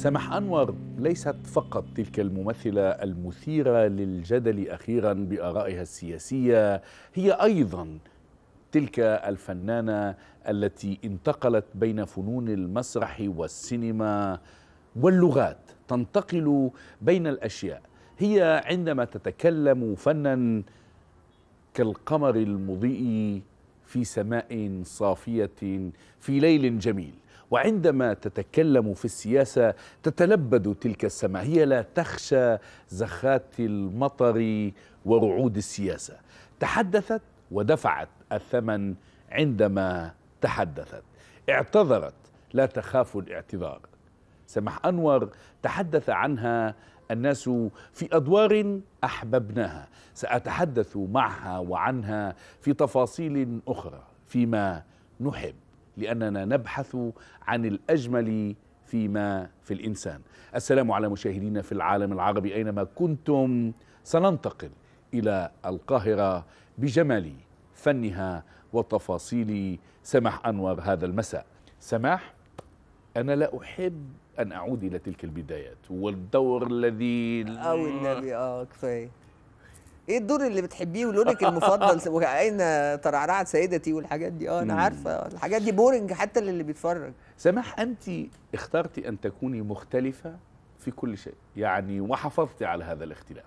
سمح أنور ليست فقط تلك الممثلة المثيرة للجدل أخيرا بآرائها السياسية هي أيضا تلك الفنانة التي انتقلت بين فنون المسرح والسينما واللغات تنتقل بين الأشياء هي عندما تتكلم فنا كالقمر المضيء في سماء صافية في ليل جميل وعندما تتكلم في السياسة تتلبد تلك السماء هي لا تخشى زخات المطر ورعود السياسة تحدثت ودفعت الثمن عندما تحدثت اعتذرت لا تخاف الاعتذار سمح أنور تحدث عنها الناس في ادوار احببناها ساتحدث معها وعنها في تفاصيل اخرى فيما نحب لاننا نبحث عن الاجمل فيما في الانسان السلام على مشاهدينا في العالم العربي اينما كنتم سننتقل الى القاهره بجمال فنها وتفاصيل سمح انور هذا المساء سماح انا لا احب ان اعود الى تلك البدايات والدور الذي او النبي اه كفايه ايه الدور اللي بتحبيه ولونك المفضل واين ترعرعت سيدتي والحاجات دي اه انا عارفه الحاجات دي بورنج حتى للي بيتفرج سماح انت اخترت ان تكوني مختلفه في كل شيء يعني وحافظتي على هذا الاختلاف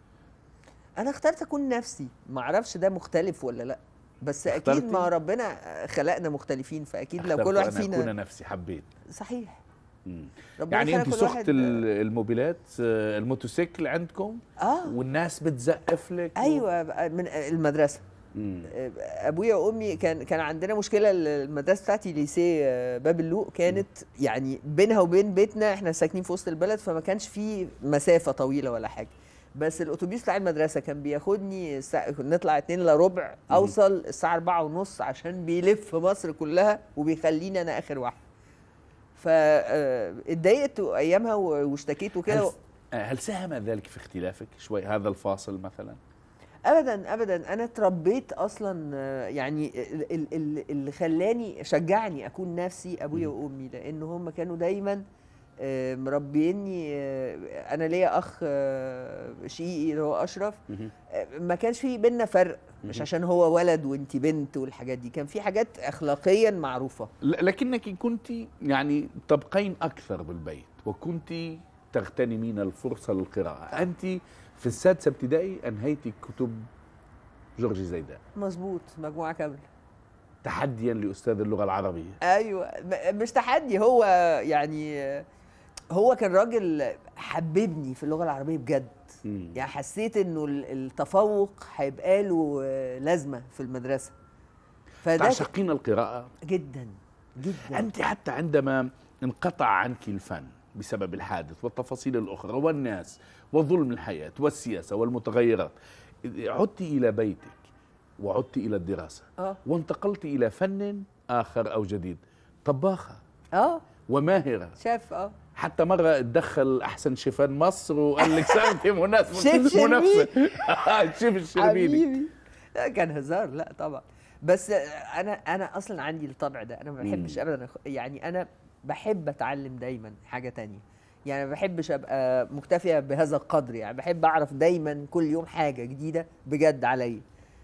انا اخترت اكون نفسي ما اعرفش ده مختلف ولا لا بس اكيد ما ربنا خلقنا مختلفين فاكيد لو كل واحد فينا اكون نفسي حبيت صحيح يعني انت سخت الموبيلات الموتوسيكل عندكم اه والناس بتزقف لك ايوه من المدرسه مم. ابويا وامي كان كان عندنا مشكله المدرسه بتاعتي ليسي باب اللوق كانت مم. يعني بينها وبين بيتنا احنا ساكنين في وسط البلد فما كانش في مسافه طويله ولا حاجه بس الاتوبيس بتاع المدرسه كان بياخدني الساعة نطلع اتنين الا ربع اوصل الساعه أربعة ونص عشان بيلف مصر كلها وبيخليني انا اخر واحد فاتضايقت ايامها واشتكيت وكده هل, هل ساهم ذلك في اختلافك شوي هذا الفاصل مثلا ابدا ابدا انا اتربيت اصلا يعني اللي خلاني شجعني اكون نفسي ابويا وامي لان هم كانوا دايما مربيني انا ليا اخ شقيقي اللي هو اشرف ما كانش في بينا فرق مش عشان هو ولد وانت بنت والحاجات دي كان في حاجات اخلاقيا معروفه لكنك كنت يعني تبقين اكثر بالبيت وكنت تغتنمين الفرصه للقراءه انت في السادسه ابتدائي انهيتي كتب جورجي زيدان مظبوط مجموعه كامله تحديا لاستاذ اللغه العربيه ايوه مش تحدي هو يعني هو كان راجل حببني في اللغه العربيه بجد مم. يعني حسيت انه التفوق هيبقى له لازمه في المدرسه تعشقين القراءه جدا جدا انت حتى عندما انقطع عنك الفن بسبب الحادث والتفاصيل الاخرى والناس وظلم الحياه والسياسه والمتغيرات عدت الى بيتك وعدت الى الدراسه آه. وانتقلت الى فن اخر او جديد طباخه اه وماهره شيف اه حتى مره اتدخل احسن شيفان مصر وقال لك سنتي مناسبه شيف منافسه شيف الشربيني حبيبي لا كان هزار لا طبعا بس انا انا اصلا عندي الطبع ده انا ما بحبش ابدا يعني انا بحب اتعلم دايما حاجه تانية يعني ما بحبش ابقى مكتفيه بهذا القدر يعني بحب اعرف دايما كل يوم حاجه جديده بجد عليا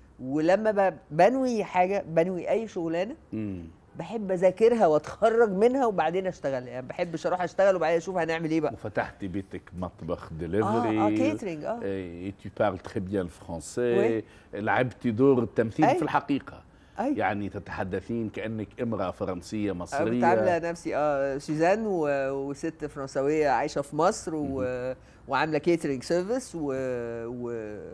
ولما بنوي حاجه بنوي اي شغلانه بحب اذاكرها واتخرج منها وبعدين اشتغل يعني ما بحبش اروح اشتغل وبعدين اشوف هنعمل ايه بقى وفتحتي بيتك مطبخ دليفري اه اه كيترينج اه اي تو بارل تري بيان الفرونسي لعبتي دور التمثيل أي. في الحقيقه أي. يعني تتحدثين كانك امراه فرنسيه مصريه كنت عامله نفسي اه سوزان و... وست فرنسويه عايشه في مصر و... وعامله كيترينج سيرفيس و... و...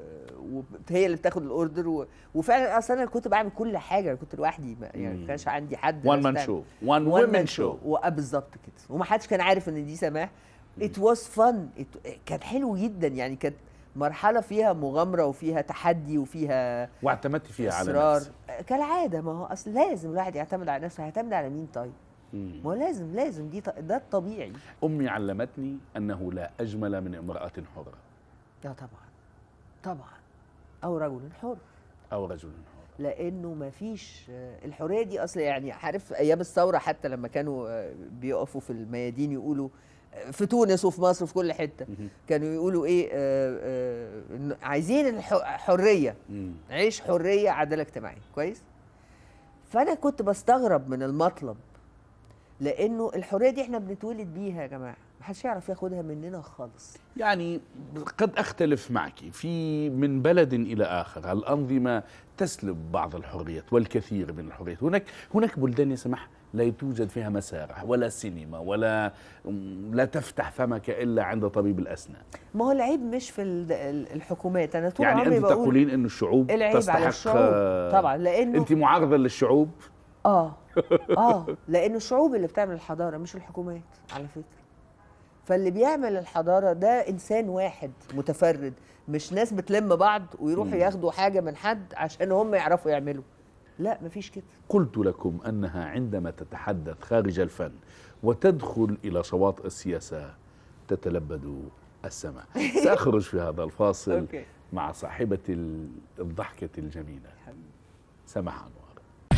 وهي اللي بتاخد الاوردر و... وفعلا اصلا انا كنت بعمل كل حاجه انا كنت لوحدي يعني ما كانش عندي حد وان مان شو وان وومن شو بالظبط كده وما حدش كان عارف ان دي سماح ات واز فن كان حلو جدا يعني كانت مرحله فيها مغامره وفيها تحدي وفيها واعتمدت فيها على نفسك كالعاده ما هو اصل لازم الواحد يعتمد على نفسه هيعتمد على مين طيب ما هو لازم لازم دي ده الطبيعي امي علمتني انه لا اجمل من امراه حره لا طبعا طبعا او رجل حر او رجل حر لانه ما فيش الحريه دي اصل يعني عارف ايام الثوره حتى لما كانوا بيقفوا في الميادين يقولوا في تونس وفي مصر وفي كل حته كانوا يقولوا ايه آه آه إن عايزين الح- حريه مم. عيش حريه عداله اجتماعيه كويس فانا كنت بستغرب من المطلب لانه الحريه دي احنا بنتولد بيها يا جماعه محدش يعرف ياخدها مننا خالص يعني قد اختلف معك في من بلد الى اخر الانظمه تسلب بعض الحريات والكثير من الحريات هناك هناك بلدان يا سماح لا توجد فيها مسارح ولا سينما ولا لا تفتح فمك الا عند طبيب الاسنان ما هو العيب مش في ال- ال- الحكومات انا طول يعني عمري انت بقول تقولين انه الشعوب العيب تستحق على الشعوب طبعا لانه انت معارضه للشعوب اه اه لانه الشعوب اللي بتعمل الحضاره مش الحكومات على فكره فاللي بيعمل الحضاره ده انسان واحد متفرد مش ناس بتلم بعض ويروحوا مم. ياخدوا حاجه من حد عشان هم يعرفوا يعملوا لا مفيش كده قلت لكم انها عندما تتحدث خارج الفن وتدخل الى شواطئ السياسه تتلبد السماء ساخرج في هذا الفاصل أوكي. مع صاحبه ال- الضحكه الجميله سماح انوار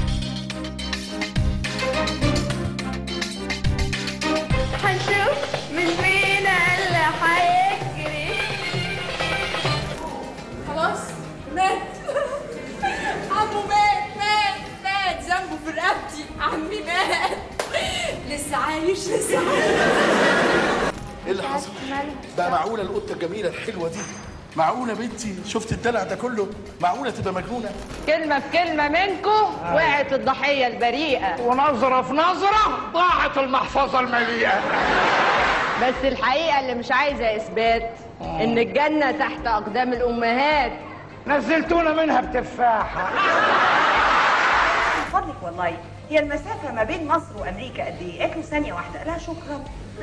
هنشوف من فينا اللي هيجري خلاص مات عمو مات مات مات ذنبه في رقبتي عمي مات لسه عايش لسه عايش ايه اللي حصل؟ بقى معقولة القطة الجميلة الحلوة دي معقولة بنتي شفت الدلع ده كله معقولة تبقى مجنونة كلمة بكلمة منكم وقعت الضحية البريئة ونظرة في نظرة ضاعت المحفظة المليئة بس الحقيقة اللي مش عايزة إثبات إن الجنة تحت أقدام الأمهات نزلتونا منها بتفاحة من فضلك والله هي المسافة ما بين مصر وأمريكا قد إيه؟ قالت له ثانية واحدة لا شكرا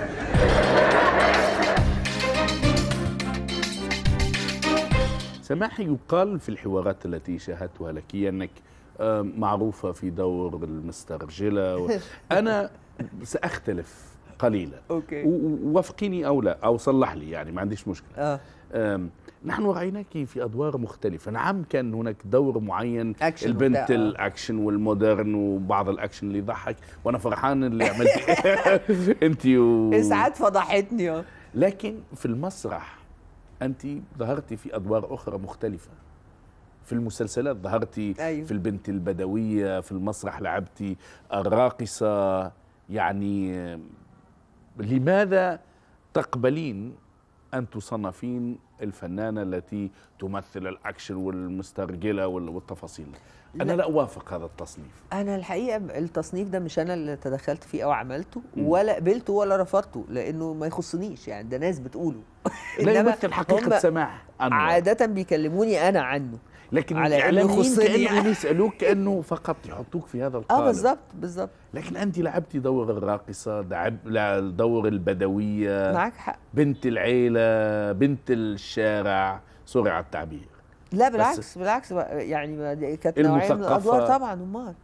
سماحي يقال في الحوارات التي شاهدتها لك انك آه، معروفه في دور المسترجله و... انا ساختلف قليلا أوكي. و- و- وافقيني او لا او صلح لي يعني ما عنديش مشكله اه آم، نحن رايناك في ادوار مختلفه نعم كان هناك دور معين أكشن البنت وبتاع، آه. الاكشن والمودرن وبعض الاكشن اللي يضحك وانا فرحان اللي عملت انت و... اسعاد فضحتني اه لكن في المسرح انت ظهرتي في ادوار اخرى مختلفه في المسلسلات ظهرتي أيوة. في البنت البدويه في المسرح لعبتي الراقصه يعني آم، لماذا تقبلين ان تصنفين الفنانه التي تمثل الاكشن والمسترجله وال- والتفاصيل انا لا. لا اوافق هذا التصنيف انا الحقيقه التصنيف ده مش انا اللي تدخلت فيه او عملته ولا قبلته ولا رفضته لانه ما يخصنيش يعني ده ناس بتقوله لا إنما يمثل حقيقه هم سماح أنور. عاده بيكلموني انا عنه لكن على إنه الاعلاميين يخصني كانهم يعني. يسالوك كانه فقط يحطوك في هذا القالب اه بالظبط بالظبط لكن انت لعبتي دور الراقصه لعب لا، دور البدويه معاك حق بنت العيله بنت الشارع سوري على التعبير لا بالعكس بالعكس بقى، يعني ما دي كانت المثقفة- نوعيه من الادوار طبعا امال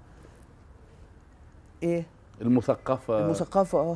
ايه المثقفه المثقفه اه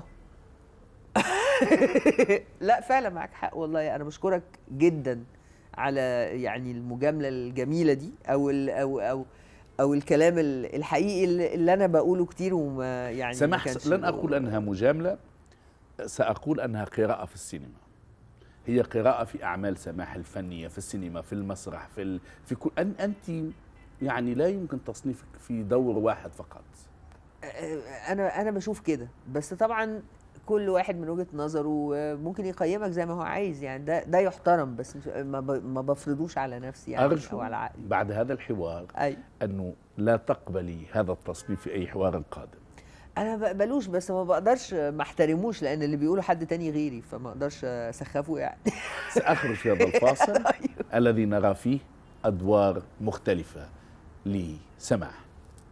لا فعلا معاك حق والله انا بشكرك جدا على يعني المجامله الجميله دي او ال او او او الكلام ال- الحقيقي اللي اللي انا بقوله كتير وما يعني ما سمح كانش لن اقول انها مجامله ساقول انها قراءه في السينما هي قراءه في اعمال سماح الفنيه في السينما في المسرح في ال... في كل أن انت يعني لا يمكن تصنيفك في دور واحد فقط انا انا بشوف كده بس طبعا كل واحد من وجهه نظره آه، ممكن يقيمك زي ما هو عايز يعني ده ده يحترم بس مش- ما ب- ما بفرضوش على نفسي يعني ارجو او على عقلي بعد هذا الحوار اي انه لا تقبلي هذا التصنيف في اي حوار قادم انا بقبلوش بس ما بقدرش ما احترموش لان اللي بيقوله حد تاني غيري فما اقدرش اسخفه يعني سأخرج في هذا الفاصل الذي نرى فيه أدوار مختلفة لسماح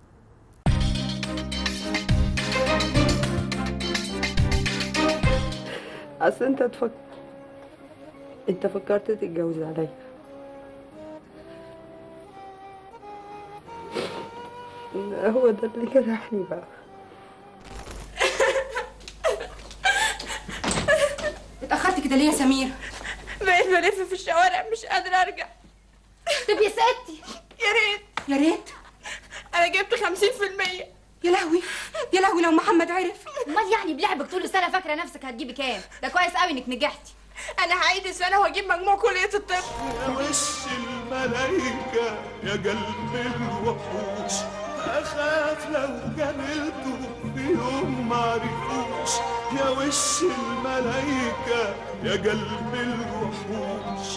اصل انت تفك... انت فكرت تتجوز عليا هو ده اللي جرحني بقى اتأخرت كده ليه يا سمير؟ بقيت بلف في الشوارع مش قادرة أرجع طب يا ستي يا ريت يا ريت أنا جبت خمسين في المية يا لهوي يا لهوي لو محمد عرف امال يعني بلعبك طول السنه فاكره نفسك هتجيبي كام ده كويس قوي انك نجحتي انا هعيد السنه واجيب مجموع كليه الطب يا وش الملايكة يا قلب الوحوش أخاف لو جملته في يوم معرفوش يا وش الملايكة يا قلب الوحوش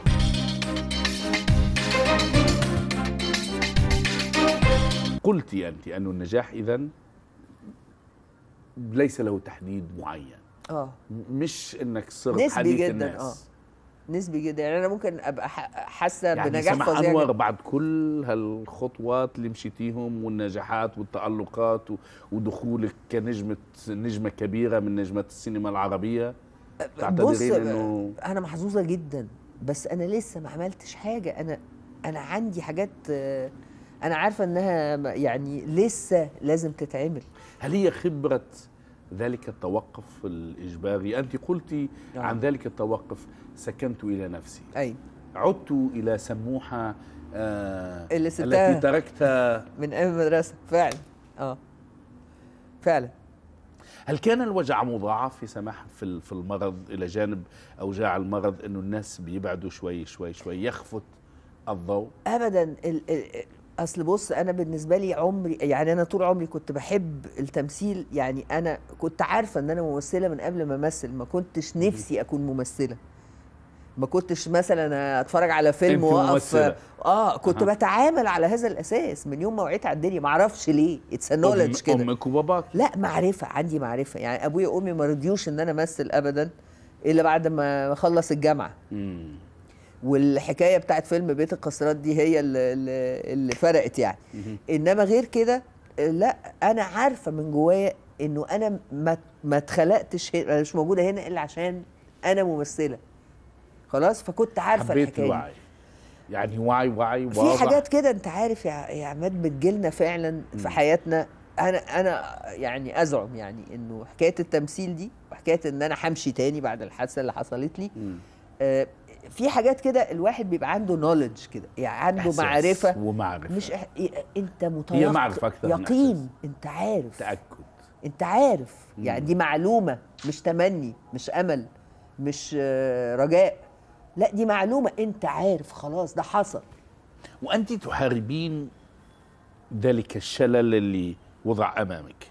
قلت أنت أن النجاح إذا ليس له تحديد معين اه مش انك صرت نسبي حديث جدا الناس اه نسبي جدا يعني انا ممكن ابقى ح- حاسه يعني بنجاح سمح فظيع انور جدا. بعد كل هالخطوات اللي مشيتيهم والنجاحات والتألقات و- ودخولك كنجمة نجمة كبيرة من نجمات السينما العربية بص تعتبرين انه انا محظوظه جدا بس انا لسه ما عملتش حاجه انا انا عندي حاجات آه، انا عارفه انها م- يعني لسه لازم تتعمل هل هي خبرة ذلك التوقف الإجباري أنت قلتي نعم. عن ذلك التوقف سكنت إلى نفسي اي عدت إلى سموحة آه اللي سبتها. التي تركتها من ايام المدرسه فعلا اه فعلا هل كان الوجع مضاعف في سماح في ال- في المرض الى جانب اوجاع المرض انه الناس بيبعدوا شوي شوي شوي يخفت الضوء ابدا ال ال اصل بص انا بالنسبه لي عمري يعني انا طول عمري كنت بحب التمثيل يعني انا كنت عارفه ان انا ممثله من قبل ما امثل ما كنتش نفسي اكون ممثله ما كنتش مثلا اتفرج على فيلم أنت واقف ممثلة. اه كنت أها. بتعامل على هذا الاساس من يوم ما وعيت على الدنيا ما اعرفش ليه اتس نولج أم- كده امك وباباك لا معرفه عندي معرفه يعني ابويا وامي ما رضيوش ان انا امثل ابدا الا بعد ما اخلص الجامعه مم. والحكايه بتاعت فيلم بيت القصرات دي هي اللي, اللي اللي فرقت يعني مهم. انما غير كده لا انا عارفه من جوايا انه انا ما ما اتخلقتش هنا- أنا مش موجوده هنا الا عشان انا ممثله خلاص فكنت عارفه حبيت الحكايه دي. الوعي يعني وعي وعي في واضح حاجات كده انت عارف يا يا عماد بتجيلنا فعلا في حياتنا انا انا يعني ازعم يعني انه حكايه التمثيل دي وحكايه ان انا همشي تاني بعد الحادثه اللي حصلت لي مم. آه، في حاجات كده الواحد بيبقى عنده نولج كده يعني عنده إحساس معرفه ومعرفة مش إح... إيه- انت متيقن هي معرفة أكثر من يقين انت عارف تاكد انت عارف مم. يعني دي معلومه مش تمني مش امل مش آه، رجاء لا دي معلومه انت عارف خلاص ده حصل وانت تحاربين ذلك الشلل اللي وضع امامك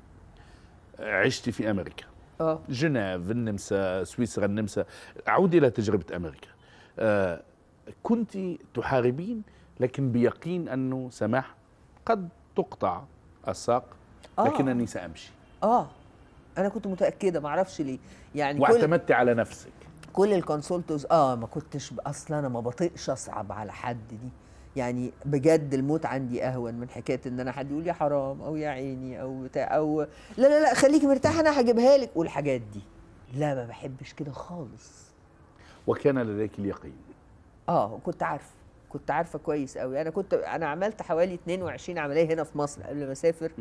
عشت في امريكا اه جنيف النمسا سويسرا النمسا عودي الى تجربه امريكا آه كنت تحاربين لكن بيقين انه سماح قد تقطع الساق آه. لكنني سامشي اه انا كنت متاكده ما اعرفش ليه يعني كل واعتمدت على نفسك كل الكونسولتوز اه ما كنتش ب- اصلا انا ما بطيقش اصعب على حد دي يعني بجد الموت عندي اهون من حكايه ان انا حد يقول يا حرام او يا عيني او بتاع او لا لا لا خليكي مرتاحه انا هجيبها لك والحاجات دي لا ما بحبش كده خالص وكان لديك اليقين اه كنت عارفه كنت عارفه كويس قوي انا كنت انا عملت حوالي 22 عمليه هنا في مصر قبل ما اسافر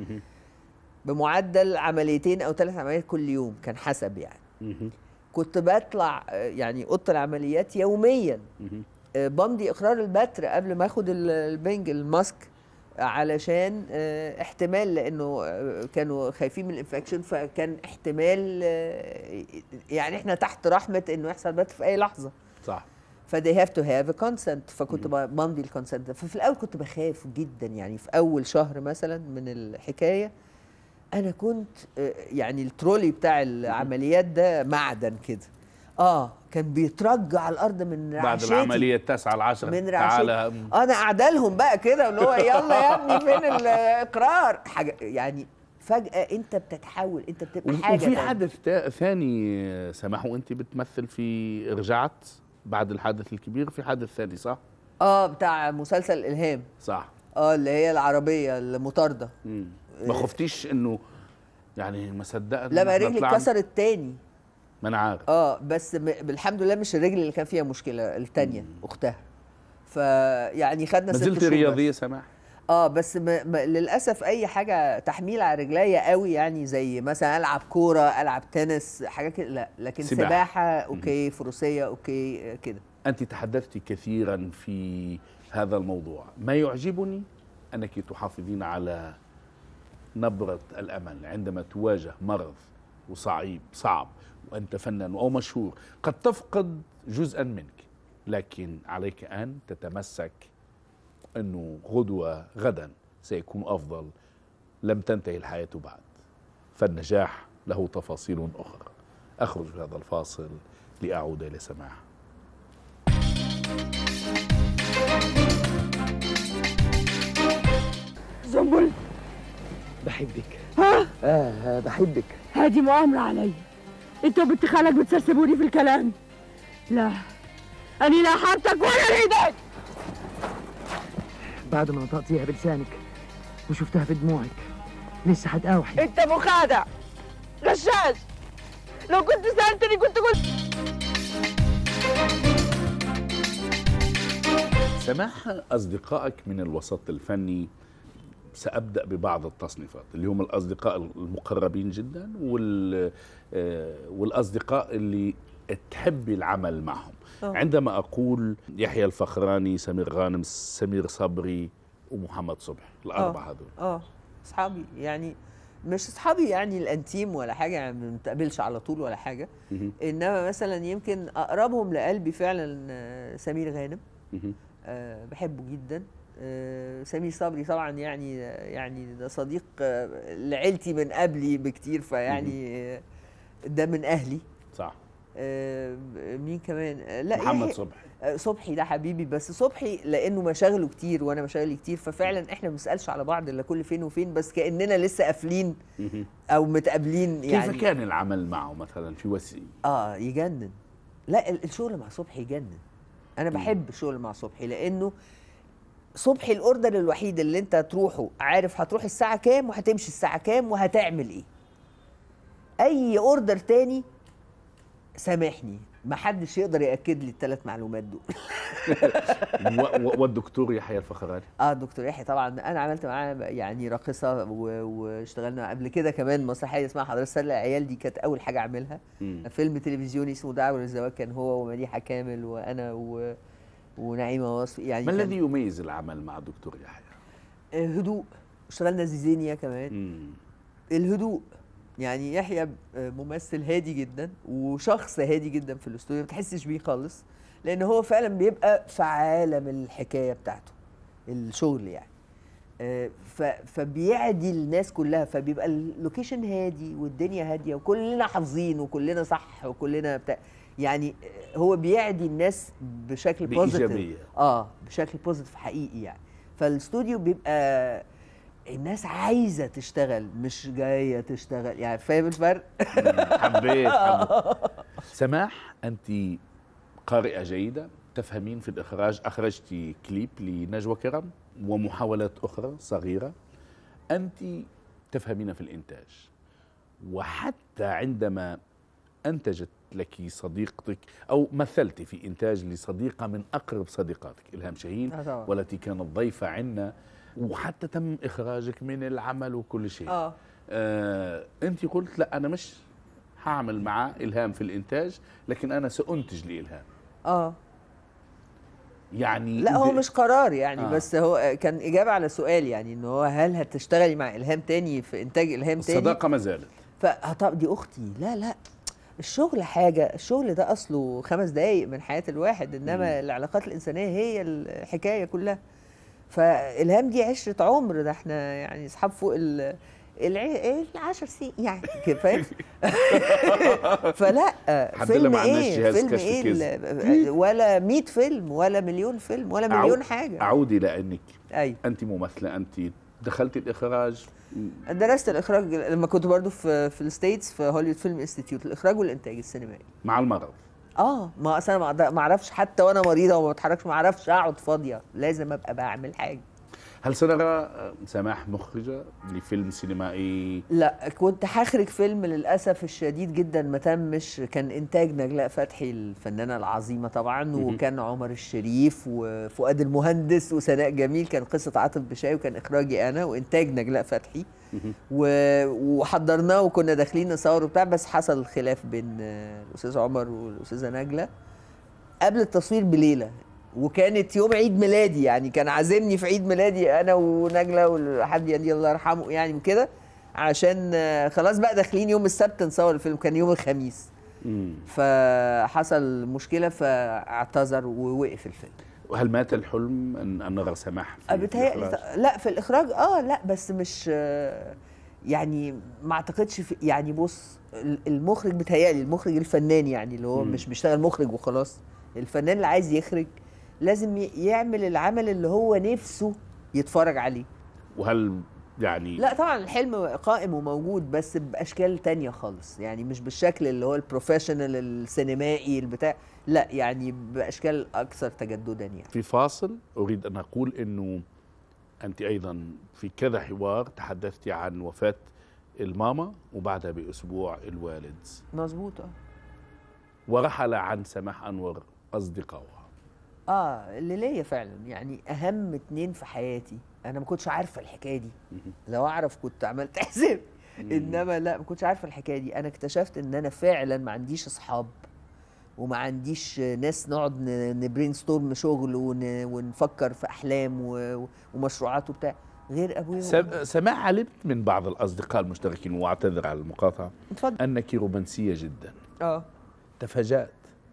بمعدل عمليتين او ثلاث عمليات كل يوم كان حسب يعني مهم. كنت بطلع آه، يعني اوضه العمليات يوميا مهم. آه، بمضي اقرار البتر قبل ما اخد ال- البنج الماسك علشان آه، احتمال لانه آه، كانوا خايفين من الانفكشن فكان احتمال آه، يعني احنا تحت رحمه انه يحصل بتر في اي لحظه صح فدي هاف تو هاف كونسنت فكنت ب- بمضي الكونسنت ففي الاول كنت بخاف جدا يعني في اول شهر مثلا من الحكايه انا كنت آه، يعني الترولي بتاع العمليات ده معدن كده اه كان بيترج على الارض من بعد رعشتي. العمليه التاسعه العشره من تعالى رعشتي انا قاعده لهم بقى كده اللي هو يلا يا ابني فين الاقرار حاجه يعني فجاه انت بتتحول انت بتبقى حاجه وفي تانية. حدث تا- ثاني سماح وانت بتمثل في رجعت بعد الحادث الكبير في حدث ثاني صح؟ اه بتاع مسلسل الالهام صح اه اللي هي العربيه المطارده مم. ما خفتيش انه يعني ما صدقت لا إن ما إحنا رجلي طلعنا؟ اتكسرت تاني ما انا عارف اه بس م... بالحمد لله مش الرجل اللي كان فيها مشكله التانية اختها فيعني خدنا ما ست زلت شهور رياضيه بس. سماح اه بس م... م... للاسف اي حاجه تحميل على رجليا قوي يعني زي مثلا العب كوره العب تنس حاجات كده لا لكن سباحة. سباحه, اوكي فروسيه اوكي آه، كده انت تحدثت كثيرا في هذا الموضوع ما يعجبني انك تحافظين على نبرة الأمل عندما تواجه مرض وصعيب صعب وأنت فنان أو مشهور قد تفقد جزءا منك لكن عليك أن تتمسك أنه غدوة غدا سيكون أفضل لم تنتهي الحياة بعد فالنجاح له تفاصيل أخرى أخرج بهذا الفاصل لأعود إلى سماح زنبل بحبك ها آه بحبك هذه مؤامرة علي انت وبنت خالك بتسرسبوني في الكلام لا أنا لا حارتك ولا ريدك بعد ما نطقتيها بلسانك وشفتها في دموعك لسه هتقاوحي انت مخادع غشاش لو كنت سألتني كنت قلت سماح أصدقائك من الوسط الفني سأبدأ ببعض التصنيفات اللي هم الأصدقاء المقربين جدا وال آه، والأصدقاء اللي تحبي العمل معهم آه. عندما أقول يحيى الفخراني سمير غانم سمير صبري ومحمد صبحي الأربعة هذول اه اصحابي يعني مش اصحابي يعني الانتيم ولا حاجه يعني ما بنتقابلش على طول ولا حاجه مهم. انما مثلا يمكن اقربهم لقلبي فعلا آه، سمير غانم مهم. أه بحبه جدا أه سمير صبري طبعا يعني يعني ده صديق آه، لعيلتي من قبلي بكتير فيعني آه، ده من اهلي صح آه، مين كمان آه، لا محمد يحيى- صبحي آه، صبحي ده حبيبي بس صبحي لانه مشاغله كتير وانا مشاغلي كتير ففعلا احنا ما بنسالش على بعض الا كل فين وفين بس كاننا لسه قافلين مهم. او متقابلين يعني كيف كان العمل معه مثلا في وسيء اه يجنن لا ال- الشغل مع صبحي يجنن انا بحب الشغل مع صبحي لانه صبحي الاوردر الوحيد اللي انت تروحه عارف هتروح الساعه كام وهتمشي الساعه كام وهتعمل ايه اي اوردر تاني سامحني ما حدش يقدر ياكد لي الثلاث معلومات دول و- و- والدكتور يحيى الفخراني اه دكتور يحيى طبعا انا عملت معاه يعني راقصه و- واشتغلنا قبل كده كمان مسرحيه اسمها حضرتك سله العيال دي كانت اول حاجه اعملها مم. فيلم تلفزيوني اسمه دعوه للزواج كان هو ومديحه كامل وانا و... ونعيمه وصفي يعني ما كان- الذي يميز العمل مع الدكتور يحيى؟ آه، هدوء اشتغلنا زيزينيا كمان مم. الهدوء يعني يحيى آه، ممثل هادي جدا وشخص هادي جدا في الاستوديو ما تحسش بيه خالص لان هو فعلا بيبقى في عالم الحكايه بتاعته الشغل يعني آه، ف- فبيعدي الناس كلها فبيبقى اللوكيشن هادي والدنيا هاديه وكلنا حافظين وكلنا صح وكلنا بتاع يعني آه، هو بيعدي الناس بشكل بوزيتيف بإيجابية. اه بشكل بوزيتيف حقيقي يعني فالاستوديو بيبقى الناس عايزه تشتغل مش جايه تشتغل يعني فاهم الفرق حبيت حبيت سماح انت قارئه جيده تفهمين في الاخراج اخرجتي كليب لنجوى كرم ومحاولات اخرى صغيره انت تفهمين في الانتاج وحتى عندما انتجت لك صديقتك او مثلت في انتاج لصديقه من اقرب صديقاتك الهام شاهين آه طبعاً. والتي كانت ضيفه عنا وحتى تم اخراجك من العمل وكل شيء اه آه انت قلت لا انا مش هعمل معاه الهام في الانتاج لكن انا سانتج لالهام اه يعني لا هو ب- مش قرار يعني آه. آه. بس هو كان اجابه على سؤال يعني ان هو هل هتشتغلي مع الهام تاني في انتاج الهام تاني الصداقه ما زالت فطب دي اختي لا لا الشغل حاجه الشغل ده اصله خمس دقايق من حياه الواحد انما مم. العلاقات الانسانيه هي الحكايه كلها فالهام دي عشره عمر ده احنا يعني اصحاب فوق ال الع- العشر سنين يعني كده فاهم فلا الحمد لله فيلم ما عندناش ايه جهاز فيلم كشف ايه كذب. ال- ولا 100 فيلم ولا مليون فيلم ولا مليون أعود- حاجه اعود الى انك ايوه انت ممثله انت دخلتي الاخراج درست الاخراج لما كنت برضو في في الستيتس في هوليوود فيلم انستيتيوت الاخراج والانتاج السينمائي مع المرض اه ما اصل انا ما أقدر- ما اعرفش حتى وانا مريضه وما بتحركش ما اعرفش اقعد فاضيه لازم ابقى بعمل حاجه هل سنرى آه، سماح مخرجه لفيلم سينمائي لا كنت هخرج فيلم للاسف الشديد جدا ما تمش كان انتاج نجلاء فتحي الفنانه العظيمه طبعا مهم. وكان عمر الشريف وفؤاد المهندس وسناء جميل كان قصه عاطف بشاي وكان اخراجي انا وانتاج نجلاء فتحي و- وحضرناه وكنا داخلين نصور وبتاع بس حصل خلاف بين آه، الاستاذ عمر والاستاذه نجله قبل التصوير بليله وكانت يوم عيد ميلادي يعني كان عازمني في عيد ميلادي انا ونجله وحد يعني الله يرحمه يعني وكده عشان آه، خلاص بقى داخلين يوم السبت نصور الفيلم كان يوم الخميس مم. فحصل مشكله فاعتذر ووقف الفيلم وهل مات الحلم ان ان نرى سماح في بتهيألي الإخراج؟ لا في الاخراج اه لا بس مش آه، يعني ما اعتقدش في يعني بص ال- المخرج بتهيألي المخرج الفنان يعني اللي هو مم. مش بيشتغل مخرج وخلاص الفنان اللي عايز يخرج لازم ي- يعمل العمل اللي هو نفسه يتفرج عليه وهل يعني لا طبعا الحلم قائم وموجود بس باشكال تانية خالص يعني مش بالشكل اللي هو البروفيشنال السينمائي البتاع لا يعني باشكال اكثر تجددا يعني في فاصل اريد ان اقول انه انت ايضا في كذا حوار تحدثت عن وفاه الماما وبعدها باسبوع الوالد مظبوط اه ورحل عن سماح انور اصدقائها اه اللي ليا فعلا يعني اهم اتنين في حياتي انا ما كنتش عارفه الحكايه دي لو اعرف كنت عملت حساب انما لا ما كنتش عارفه الحكايه دي انا اكتشفت ان انا فعلا ما عنديش اصحاب وما عنديش ناس نقعد نبرين ستورم شغل ون- ونفكر في احلام و- ومشروعات وبتاع غير ابويا وأمي. سم- سماح علمت من بعض الاصدقاء المشتركين واعتذر على المقاطعه اتفضل انك رومانسيه جدا اه تفاجات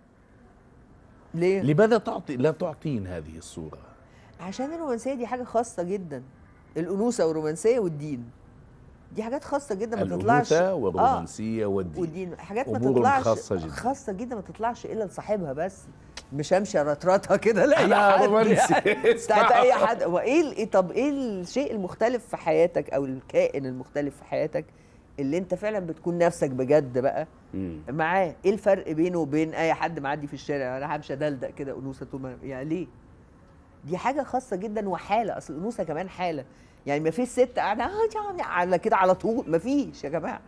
ليه؟ لماذا تعطي لا تعطين هذه الصوره عشان الرومانسيه دي حاجه خاصه جدا الانوثه والرومانسيه والدين دي حاجات خاصه جدا ما تطلعش الانوثه والرومانسيه والدين والدين حاجات ما أمور تطلعش خاصة جدا. خاصه جدا ما تطلعش الا لصاحبها بس مش همشي رطرطها كده لا أنا أي حد رومانسي. يعني. اسمع. بتاعت اي حد هو ايه ال- إيه طب ايه الشيء المختلف في حياتك او الكائن المختلف في حياتك اللي انت فعلا بتكون نفسك بجد بقى مم. معاه ايه الفرق بينه وبين اي حد معدي في الشارع انا همشي ادلدق كده انوثه طول ما يعني ليه دي حاجه خاصه جدا وحاله اصل الانوثه كمان حاله يعني ما فيش ست قاعده "آه، جا- على كده على طول ما فيش يا جماعه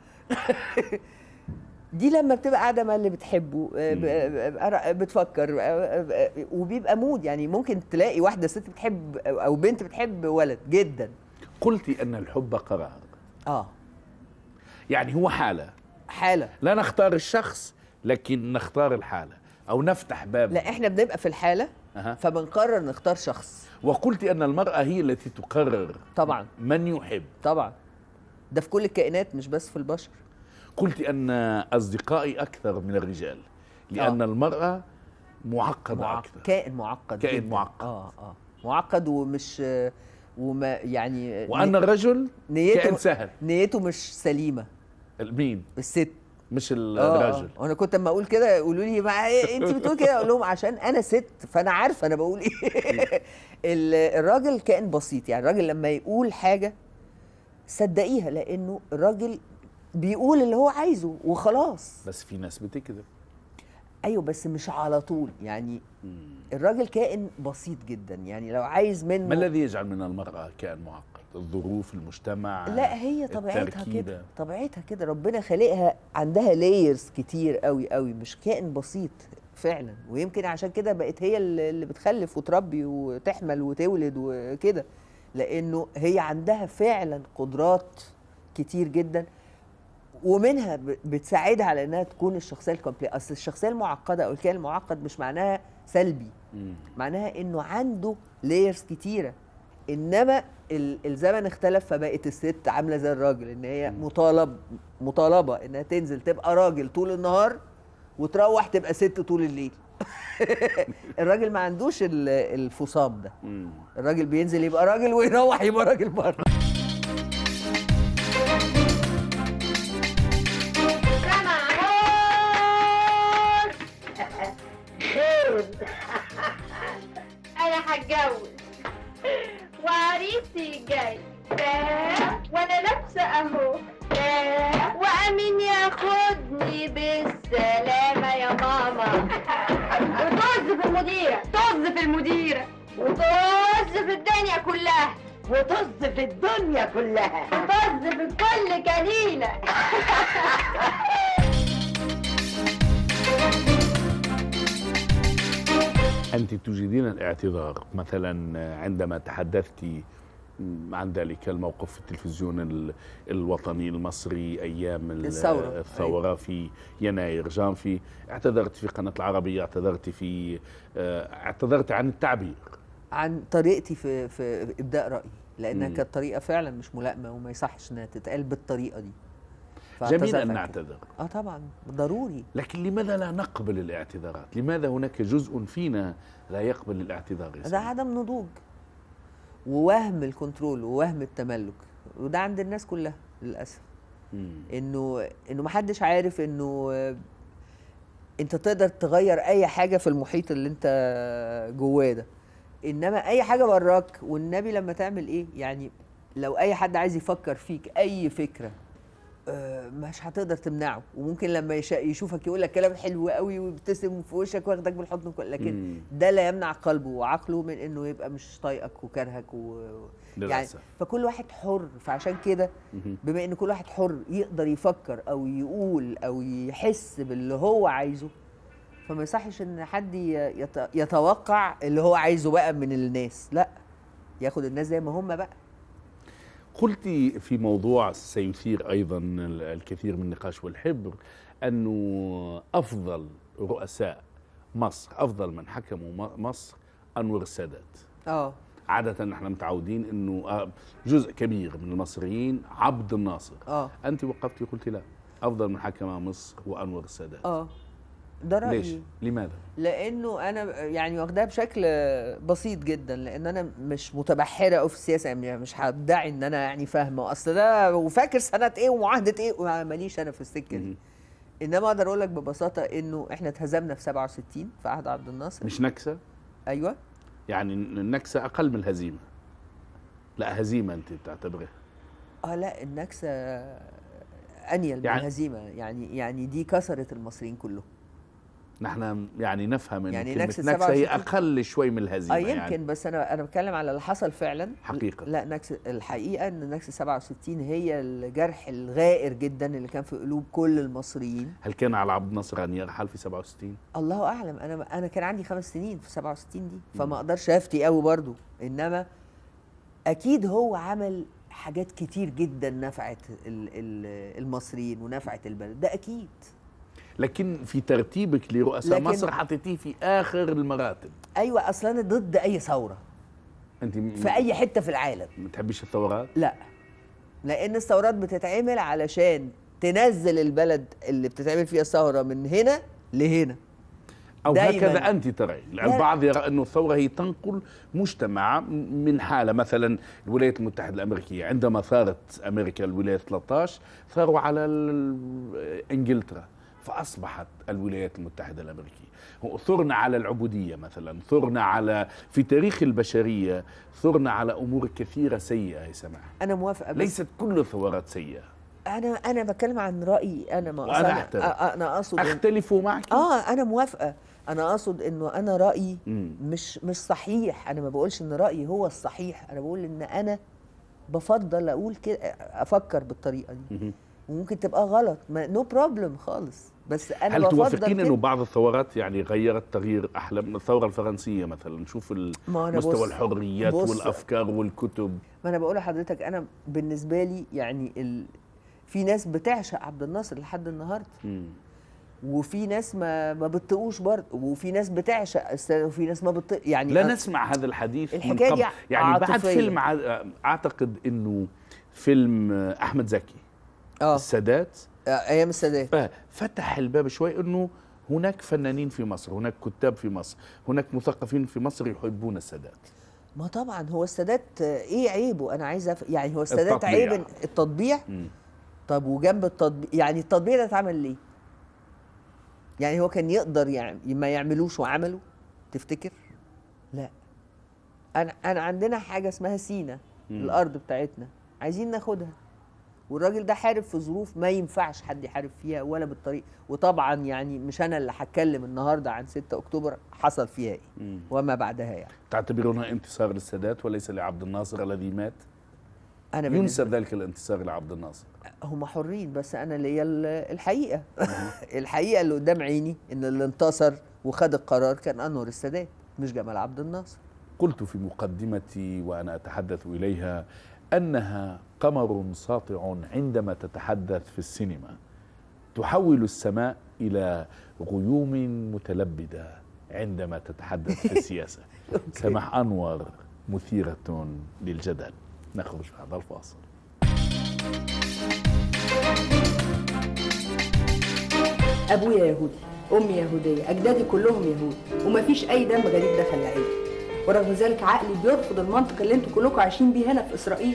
دي لما بتبقى قاعده مع اللي بتحبه آه، ب- ب- بتفكر آه، آه، وبيبقى مود يعني ممكن تلاقي واحده ست بتحب او بنت بتحب ولد جدا قلت ان الحب قرار اه يعني هو حاله حاله لا نختار الشخص لكن نختار الحاله او نفتح باب لا احنا بنبقى في الحاله أها. فبنقرر نختار شخص وقلت ان المراه هي التي تقرر طبعا من يحب طبعا ده في كل الكائنات مش بس في البشر قلت ان اصدقائي اكثر من الرجال لان آه. المراه معقده معق- اكثر كائن معقد كائن جداً. معقد. اه اه معقد ومش وما يعني وان الرجل نيته كائن سهل نيته مش سليمه مين الست مش ال- آه، الرجل آه. وانا كنت اما اقول كده يقولوا لي ما إيه انت بتقول كده اقول لهم عشان انا ست فانا عارفه انا بقول ايه ال- الراجل كائن بسيط يعني الراجل لما يقول حاجه صدقيها لانه الراجل بيقول اللي هو عايزه وخلاص بس في ناس بتكذب ايوه بس مش على طول يعني الراجل كائن بسيط جدا يعني لو عايز منه ما الذي يجعل من المراه كائن معقد الظروف المجتمع لا هي طبيعتها التركيبة. كده طبيعتها كده ربنا خالقها عندها لايرز كتير قوي قوي مش كائن بسيط فعلا ويمكن عشان كده بقت هي اللي اللي بتخلف وتربي وتحمل وتولد وكده لانه هي عندها فعلا قدرات كتير جدا ومنها ب- بتساعدها على انها تكون الشخصيه الكومبليت اصل الشخصيه المعقده او الكائن المعقد مش معناها سلبي مم. معناها انه عنده لايرز كتيره انما ال- الزمن اختلف فبقت الست عامله زي الراجل ان هي مطالب مطالبه انها تنزل تبقى راجل طول النهار وتروح تبقى ست طول الليل الراجل ما عندوش ال- الفصام ده مم. الراجل بينزل يبقى راجل ويروح يبقى راجل بره خير انا هتجوز وعريسي جاي ده وانا لابسه اهو ده وامين ياخدني بالسلامه يا ماما وطز في المديره طز في المديره وطز في الدنيا كلها وطز في الدنيا كلها وطز في كل كليله أنت تجيدين الاعتذار مثلا عندما تحدثت عن ذلك الموقف في التلفزيون ال- الوطني المصري أيام ال- الثورة. الثورة في يناير جانفي اعتذرت في قناة العربية اعتذرت في آه، اعتذرت عن التعبير عن طريقتي في في ابداء رايي لانها مم. كانت طريقه فعلا مش ملائمه وما يصحش انها تتقال بالطريقه دي جميل فاعتذرت ان كده. نعتذر اه طبعا ضروري لكن لماذا لا نقبل الاعتذارات لماذا هناك جزء فينا لا يقبل الاعتذار يا ده سامي؟ عدم نضوج ووهم الكنترول ووهم التملك وده عند الناس كلها للاسف مم. انه انه محدش عارف انه آه، انت تقدر تغير اي حاجه في المحيط اللي انت جواه ده انما اي حاجه براك والنبي لما تعمل ايه يعني لو اي حد عايز يفكر فيك اي فكره آه، مش هتقدر تمنعه وممكن لما يشا- يشوفك يقول لك كلام حلو قوي ويبتسم في وشك واخدك بالحضن وكل- لكن مم. ده لا يمنع قلبه وعقله من انه يبقى مش طايقك وكرهك و... يعني للأسف. فكل واحد حر فعشان كده مهم. بما ان كل واحد حر يقدر يفكر او يقول او يحس باللي هو عايزه فما يصحش ان حد ي- يت- يتوقع اللي هو عايزه بقى من الناس لا ياخد الناس زي ما هم بقى قلت في موضوع سيثير ايضا ال- الكثير من النقاش والحبر انه افضل رؤساء مصر افضل من حكموا م- مصر انور السادات اه عادة نحن متعودين انه آه، جزء كبير من المصريين عبد الناصر اه انت وقفتي قلت لا افضل من حكم مصر وانور السادات اه ده رايي ليش؟ لماذا؟ لانه انا يعني واخداها بشكل بسيط جدا لان انا مش متبحره قوي في السياسه يعني مش هدعي ان انا يعني فاهمه اصل ده وفاكر سنه ايه ومعاهده ايه ماليش انا في السكه دي انما اقدر اقول لك ببساطه انه احنا اتهزمنا في 67 في عهد عبد الناصر مش نكسة؟ ايوه يعني النكسة اقل من الهزيمة لا هزيمة انت بتعتبرها اه لا النكسه انيل من يعني- الهزيمه يعني يعني دي كسرت المصريين كلهم نحن يعني نفهم ان يعني يعني كلمة نكسة نكسة هي 67 اقل شوي من الهزيمة اه يمكن يعني بس انا انا بتكلم على اللي حصل فعلا حقيقة. لا نكسة الحقيقه ان نكسه 67 هي الجرح الغائر جدا اللي كان في قلوب كل المصريين هل كان على عبد الناصر ان يرحل في 67 الله اعلم انا انا كان عندي خمس سنين في 67 دي فما اقدرش افتي قوي برضو انما اكيد هو عمل حاجات كتير جدا نفعت ال- ال- المصريين ونفعت البلد ده اكيد لكن في ترتيبك لرؤساء لكن- مصر حطيتيه في اخر المراتب ايوه اصلا انا ضد اي ثوره انت م- في اي حته في العالم ما تحبيش الثورات لا لان الثورات بتتعمل علشان تنزل البلد اللي بتتعمل فيها الثوره من هنا لهنا او دايماً. هكذا انت ترى لا. البعض يرى انه الثوره هي تنقل مجتمع من حاله مثلا الولايات المتحده الامريكيه عندما ثارت امريكا الولايات 13 ثاروا على ال- انجلترا فاصبحت الولايات المتحده الامريكيه ثرنا على العبوديه مثلا ثرنا على في تاريخ البشريه ثرنا على امور كثيره سيئه يا سماح انا موافقه بس ليست كل الثورات سيئه انا انا بتكلم عن رايي انا ما وأنا أصل أحترم. أ- أ- انا اقصد إن- اختلف معك اه انا موافقه انا اقصد انه انا رايي مم. مش مش صحيح انا ما بقولش ان رايي هو الصحيح انا بقول ان انا بفضل اقول كده افكر بالطريقه دي مهم. وممكن تبقى غلط نو بروبلم خالص بس انا هل بفضل توافقين كده. انه بعض الثورات يعني غيرت تغيير احلام الثوره الفرنسيه مثلا نشوف ال- ما أنا مستوى بص- الحريات بص- والافكار والكتب ما انا بقول لحضرتك انا بالنسبه لي يعني ال... في ناس بتعشق عبد الناصر لحد النهارده مم. وفي ناس ما ما بتطقوش برضه وفي ناس بتعشق السنة وفي ناس ما بتطق يعني لا أص- نسمع هذا الحديث من الحكاية قبل دي يعني بعد عاطفية. فيلم ع- اعتقد انه فيلم احمد زكي اه السادات آه، ايام السادات آه، فتح الباب شوي انه هناك فنانين في مصر هناك كتاب في مصر هناك مثقفين في مصر يحبون السادات ما طبعا هو السادات آه، ايه عيبه انا عايزه أف... يعني هو السادات التطبيع. عيب إن- التطبيع مم. طب وجنب التطبيع يعني التطبيع ده اتعمل ليه يعني هو كان يقدر يعني ما يعملوش وعمله تفتكر لا انا انا عندنا حاجه اسمها سينا مم. الارض بتاعتنا عايزين ناخدها والراجل ده حارب في ظروف ما ينفعش حد يحارب فيها ولا بالطريق وطبعا يعني مش انا اللي هتكلم النهارده عن 6 اكتوبر حصل فيها ايه مم. وما بعدها يعني تعتبرونها انتصار للسادات وليس لعبد الناصر الذي مات انا ينسب بالنسبة- ذلك الانتصار لعبد الناصر هم حرين بس انا ليا ال- الحقيقه الحقيقه اللي قدام عيني ان اللي انتصر وخد القرار كان انور السادات مش جمال عبد الناصر قلت في مقدمتي وانا اتحدث اليها انها قمر ساطع عندما تتحدث في السينما تحول السماء الى غيوم متلبده عندما تتحدث في السياسه سماح انور مثيره للجدل نخرج هذا الفاصل ابويا يهودي امي يهوديه اجدادي كلهم يهود ومفيش اي دم غريب دخل العيله ورغم ذلك عقلي بيرفض المنطق اللي انتوا كلكم عايشين بيه هنا في اسرائيل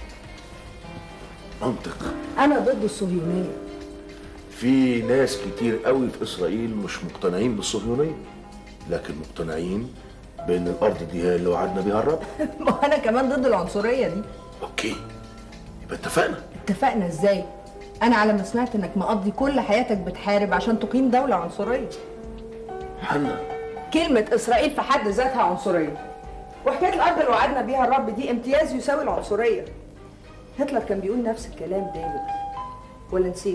منطق انا ضد الصهيونيه في ناس كتير قوي في اسرائيل مش مقتنعين بالصهيونيه لكن مقتنعين بان الارض دي هي اللي وعدنا بيها الرب ما انا كمان ضد العنصريه دي اوكي يبقى اتفقنا اتفقنا ازاي انا على ما سمعت انك مقضي كل حياتك بتحارب عشان تقيم دوله عنصريه حنا كلمه اسرائيل في حد ذاتها عنصريه وحكايه الارض اللي وعدنا بيها الرب دي امتياز يساوي العنصريه هتلر كان بيقول نفس الكلام دايما ولا نسيت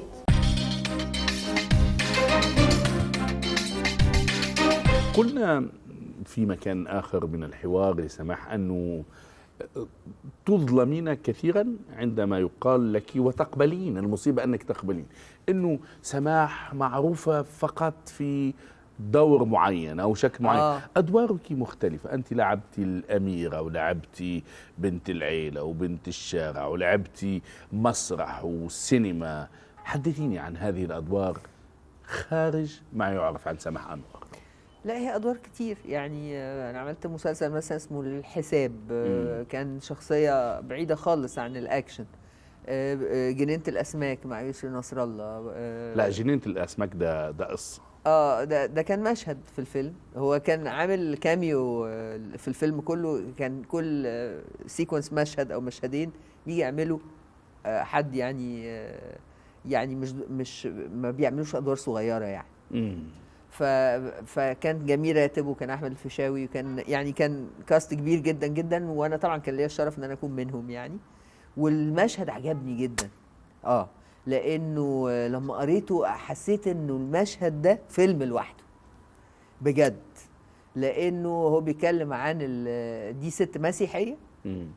قلنا في مكان آخر من الحوار لسماح أنه تظلمين كثيرا عندما يقال لك وتقبلين المصيبة أنك تقبلين أنه سماح معروفة فقط في دور معين أو شكل معين آه. آه. أدوارك مختلفة أنت لعبتي الأميرة ولعبتي بنت العيلة وبنت الشارع ولعبتي مسرح وسينما حدثيني عن هذه الأدوار خارج ما يعرف عن سماح أنور لا هي ادوار كتير يعني آه، انا عملت مسلسل مثلا اسمه الحساب آه، مم. كان شخصيه بعيده خالص عن الاكشن آه، آه، جنينه الاسماك مع يسري نصر الله آه، لا جنينة الأسماك ده ده قصة اه ده ده كان مشهد في الفيلم هو كان عامل كاميو آه، في الفيلم كله كان كل آه، سيكونس مشهد او مشهدين يجي يعملوا آه، حد يعني آه، يعني مش مش ما بيعملوش ادوار صغيره يعني مم. ف فكان جميل راتب وكان احمد الفيشاوي وكان يعني كان كاست كبير جدا جدا وانا طبعا كان ليا الشرف ان انا اكون منهم يعني والمشهد عجبني جدا اه لانه آه، لما قريته حسيت انه المشهد ده فيلم لوحده بجد لانه هو بيتكلم عن ال- دي ست مسيحيه مم.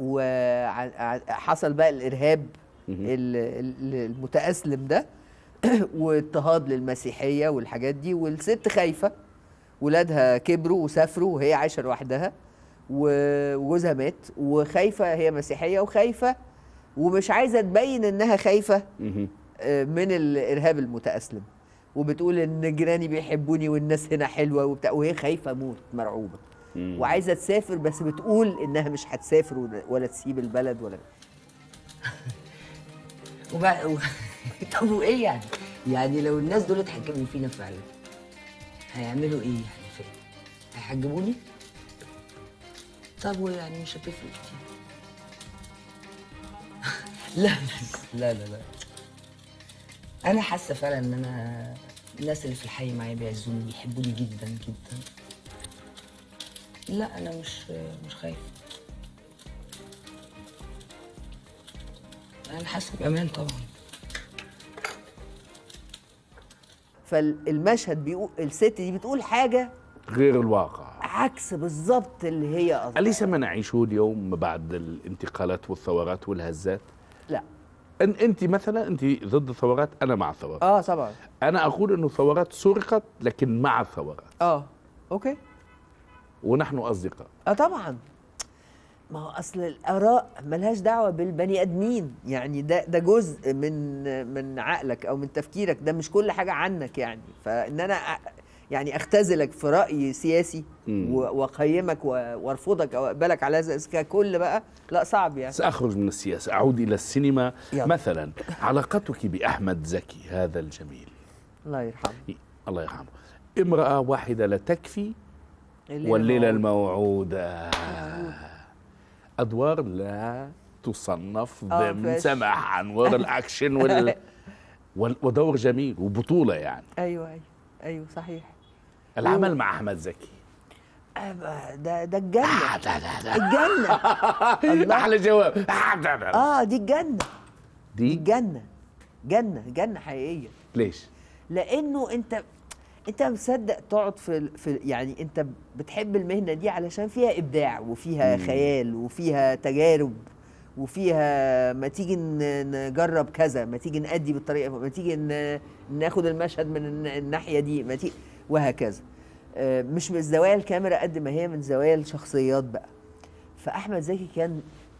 وحصل بقى الارهاب ال- ال- المتأسلم ده واضطهاد للمسيحيه والحاجات دي والست خايفه ولادها كبروا وسافروا وهي عايشه لوحدها و- وجوزها مات وخايفه هي مسيحيه وخايفه ومش عايزه تبين انها خايفه مهم. آه، من الارهاب المتأسلم وبتقول ان جيراني بيحبوني والناس هنا حلوه وبتاع وهي خايفه موت مرعوبه مم. وعايزه تسافر بس بتقول انها مش هتسافر ولا- ولا تسيب البلد ولا وبعد و... طب وايه يعني؟ يعني لو الناس دول اتحكموا فينا فعلا هيعملوا ايه يعني فيلم؟ هيحجبوني؟ طب ويعني مش هتفرق كتير لا بس لا لا لا انا حاسه فعلا ان انا الناس اللي في الحي معايا بيعزوني بيحبوني جدا جدا لا انا مش مش خايفه انا حاسه بامان طبعا فالمشهد بيقول الست دي بتقول حاجه غير الواقع عكس بالظبط اللي هي قصدها أليس ما نعيشه اليوم بعد الانتقالات والثورات والهزات؟ لا أن أنت مثلا أنت ضد الثورات أنا مع الثورات اه طبعا أنا أقول أنه الثورات سرقت لكن مع الثورات اه اوكي ونحن أصدقاء اه طبعا ما هو اصل الاراء ملهاش دعوه بالبني ادمين يعني ده ده جزء من من عقلك او من تفكيرك ده مش كل حاجه عنك يعني فان انا أ- يعني اختزلك في راي سياسي مم. و- واقيمك و- وارفضك او اقبلك على هذا ككل بقى لا صعب يعني سأخرج من السياسة أعود إلى السينما يلا. مثلا علاقتك بأحمد زكي هذا الجميل الله يرحمه الله يرحمه امرأة واحدة لا تكفي الليلة والليلة الموعودة. الموعودة أدوار لا تصنف آه، ضمن فاش. سماح أنوار الأكشن وال... وال... ودور جميل وبطولة يعني ايوه ايوه ايوه صحيح العمل مع أحمد زكي آه، ده ده الجنه آه، ده ده ده. الجنه الله. أحلى جواب آه، ده ده. اه دي الجنه دي الجنه جنه جنه حقيقيه ليش؟ لانه انت انت مصدق تقعد في في يعني انت بتحب المهنه دي علشان فيها ابداع وفيها مم. خيال وفيها تجارب وفيها ما تيجي ن- نجرب كذا ما تيجي نأدي بالطريقه ما تيجي ن- ناخد المشهد من الن- الناحيه دي ما تيجي وهكذا آه، مش من زوايا الكاميرا قد ما هي من زوايا الشخصيات بقى فاحمد زكي كان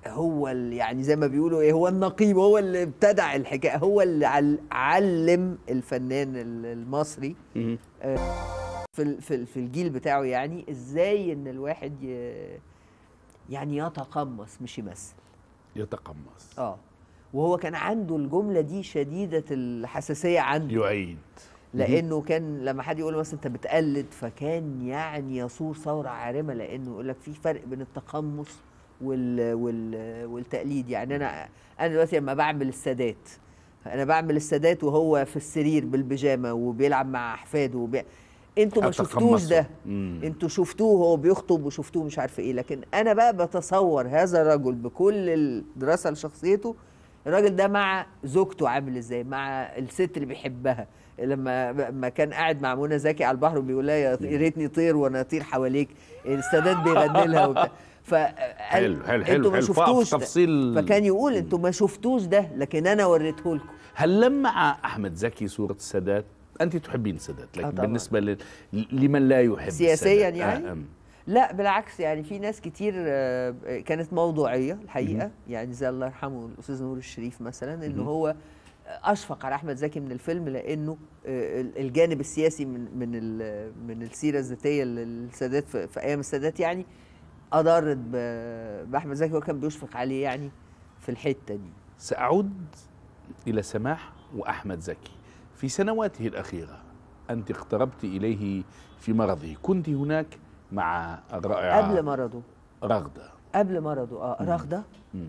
هو اللي يعني زي ما بيقولوا ايه هو النقيب هو اللي ابتدع الحكايه هو اللي عل- علم الفنان ال- المصري آه، في ال- في ال- في الجيل بتاعه يعني ازاي ان الواحد ي- يعني يتقمص مش يمثل يتقمص اه وهو كان عنده الجمله دي شديده الحساسيه عنده يعيد لانه كان لما حد يقول له مثلا انت بتقلد فكان يعني يثور ثوره عارمه لانه يقول لك في فرق بين التقمص وال وال والتقليد يعني انا انا دلوقتي لما بعمل السادات انا بعمل السادات وهو في السرير بالبيجامه وبيلعب مع احفاده وبي... انتوا ما شفتوش أتقمصه. ده مم. انتوا شفتوه وهو بيخطب وشفتوه مش عارفه ايه لكن انا بقى بتصور هذا الرجل بكل الدراسه لشخصيته الراجل ده مع زوجته عامل ازاي مع الست اللي بيحبها لما لما كان قاعد مع منى زكي على البحر وبيقول لها يا ريتني طير وانا اطير حواليك السادات بيغني لها وبتاع ف حلو حلو حلو انتوا ما حلو. شفتوش ده. تفصيل فكان يقول انتوا ما شفتوش ده لكن انا وريته لكم هل لمع احمد زكي صوره السادات انت تحبين السادات لكن آه طبعاً. بالنسبه ل... لمن لا يحب سياسياً السادات. يعني؟ آه أم. لا بالعكس يعني في ناس كتير آه، كانت موضوعيه الحقيقه مهم. يعني زي الله يرحمه الاستاذ نور الشريف مثلا انه مهم. هو اشفق على احمد زكي من الفيلم لانه آه، الجانب السياسي من من ال- من السيره الذاتيه للسادات في في ايام السادات يعني اضرت ب- باحمد زكي وكان بيشفق عليه يعني في الحته دي ساعود الى سماح واحمد زكي في سنواته الاخيره انت اقتربت اليه في مرضه كنت هناك مع الرائعه قبل مرضه رغده قبل مرضه اه مم. رغده مم.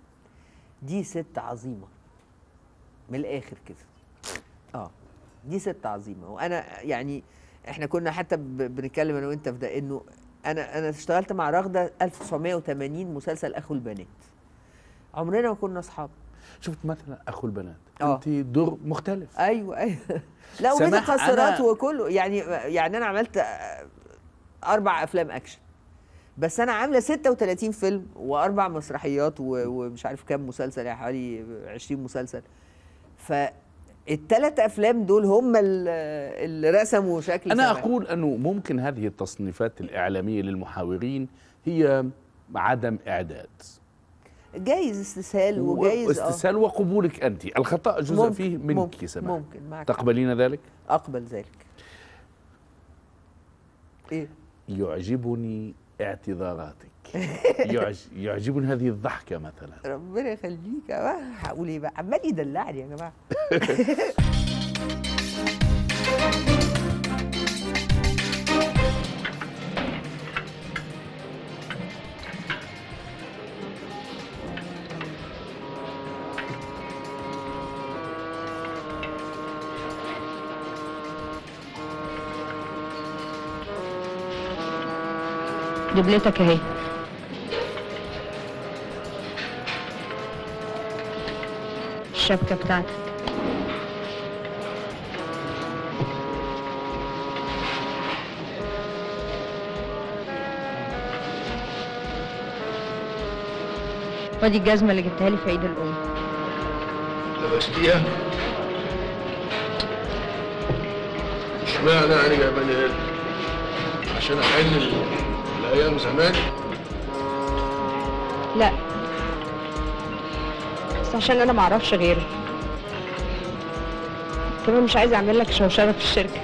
دي ست عظيمه من الاخر كده اه دي ست عظيمه وانا يعني احنا كنا حتى ب- بنتكلم انا وانت في ده انه انا انا اشتغلت مع رغده 1980 مسلسل اخو البنات عمرنا ما كنا اصحاب شفت مثلا اخو البنات آه. انت دور مختلف ايوه ايوه لا وبيت سماح، القاصرات أنا- وكله يعني يعني انا عملت آه، اربع افلام اكشن بس انا عامله 36 فيلم واربع مسرحيات و- ومش عارف كام مسلسل يعني حوالي 20 مسلسل فالثلاث افلام دول هم ال- اللي رسموا شكل انا سماح. اقول انه ممكن هذه التصنيفات الاعلاميه للمحاورين هي عدم اعداد جايز استسهال وجايز آه. واستسهال وقبولك انت الخطا جزء ممكن- فيه منك ممكن- سماح ممكن، معك تقبلين ذلك اقبل ذلك ايه يعجبني اعتذاراتك يعج... يعجبني هذه الضحكه مثلا ربنا يخليك يا بقى هقول ايه بقى عمال يدلعني يا جماعه دبلتك اهي الشبكة بتاعتك ودي الجزمة اللي جبتها لي في عيد الأم لبستيها اشمعنى يعني جايباني هنا عشان احن ال- الايام زمان لا بس عشان أنا معرفش غيره كمان مش عايزة أعمل لك شوشرة في الشركة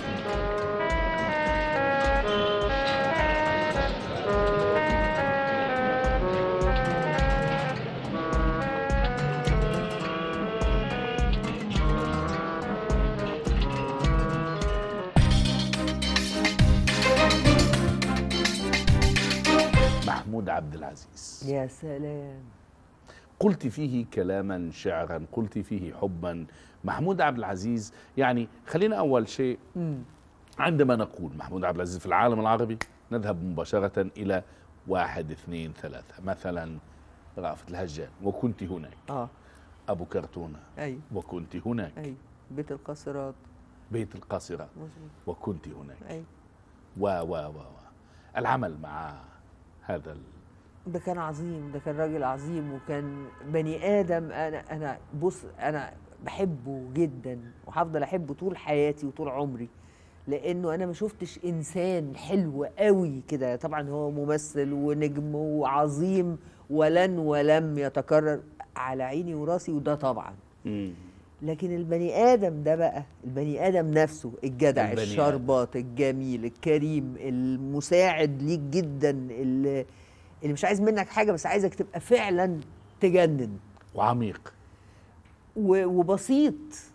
محمود عبد العزيز يا سلام قلت فيه كلاما شعرا قلت فيه حبا محمود عبد العزيز يعني خلينا اول شيء مم. عندما نقول محمود عبد العزيز في العالم العربي نذهب مباشرة إلى واحد اثنين ثلاثة مثلا رأفت الهجان وكنت هناك اه أبو كرتونة ايوه وكنت هناك ايوه بيت القاصرات بيت القاصرات مظبوط وكنت هناك ايوه و و و و العمل مع هذا ال... ده كان عظيم ده كان راجل عظيم وكان بني ادم انا انا بص انا بحبه جدا وهفضل احبه طول حياتي وطول عمري لانه انا ما شفتش انسان حلو قوي كده طبعا هو ممثل ونجم وعظيم ولن ولم يتكرر على عيني وراسي وده طبعا مم. لكن البني ادم ده بقى البني ادم نفسه الجدع البني الشربات الجميل الكريم المساعد ليك جدا اللي, اللي مش عايز منك حاجه بس عايزك تبقى فعلا تجنن وعميق و- وبسيط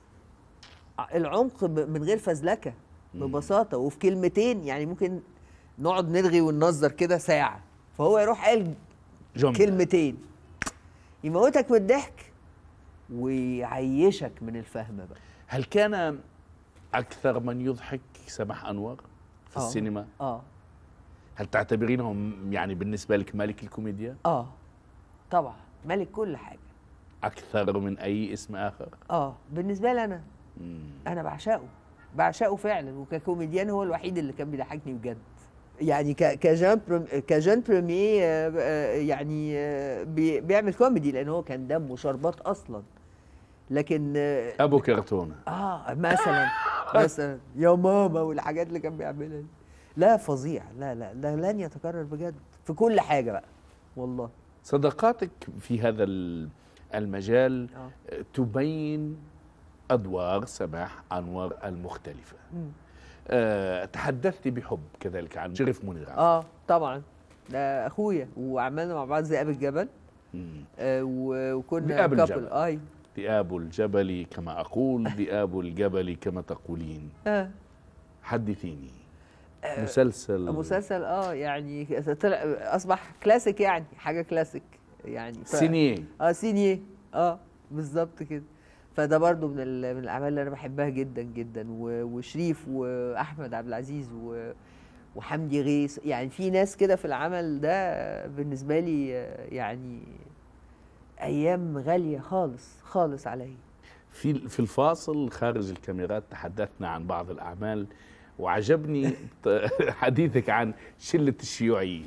العمق ب- من غير فزلكه ببساطه وفي كلمتين يعني ممكن نقعد نرغي وننظر كده ساعه فهو يروح قال جملة. كلمتين يموتك من الضحك ويعيشك من الفهم بقى هل كان أكثر من يضحك سماح أنور في آه. السينما؟ اه هل تعتبرينهم يعني بالنسبة لك ملك الكوميديا اه طبعا ملك كل حاجه أكثر من أي اسم آخر؟ اه بالنسبه لي انا انا بعشقه بعشقه فعلا وككوميديان هو الوحيد اللي كان بيضحكني بجد يعني ك- كجان برم- كجان بريميه آه، آه، يعني آه، بي- بيعمل كوميدي لان هو كان دمه شربات اصلا لكن اه أبو كرتونة آه، مثلا مثلا يا ماما والحاجات اللي كان بيعملها دي لا فظيع لا لا ده لن يتكرر بجد في كل حاجه بقى والله صداقاتك في هذا ال- المجال آه. تبين أدوار سماح أنور المختلفة مم. أه تحدثت بحب كذلك عن شريف منير عفوا. اه طبعا ده اخويا وعملنا مع بعض ذئاب الجبل مم. آه و- وكنا ذئاب couple. الجبل. اي ذئاب الجبل كما أقول ذئاب الجبل كما تقولين آه. حدثيني مسلسل مسلسل اه يعني طلع اصبح كلاسيك يعني حاجه كلاسيك يعني ف... سينيه اه سينيه اه بالظبط كده فده برضو من, ال... من الاعمال اللي انا بحبها جدا جدا و... وشريف واحمد عبد العزيز و... وحمدي غيث يعني في ناس كده في العمل ده بالنسبه لي آه، يعني ايام غاليه خالص خالص عليا في في الفاصل خارج الكاميرات تحدثنا عن بعض الأعمال وعجبني ت- حديثك عن شلة الشيوعيين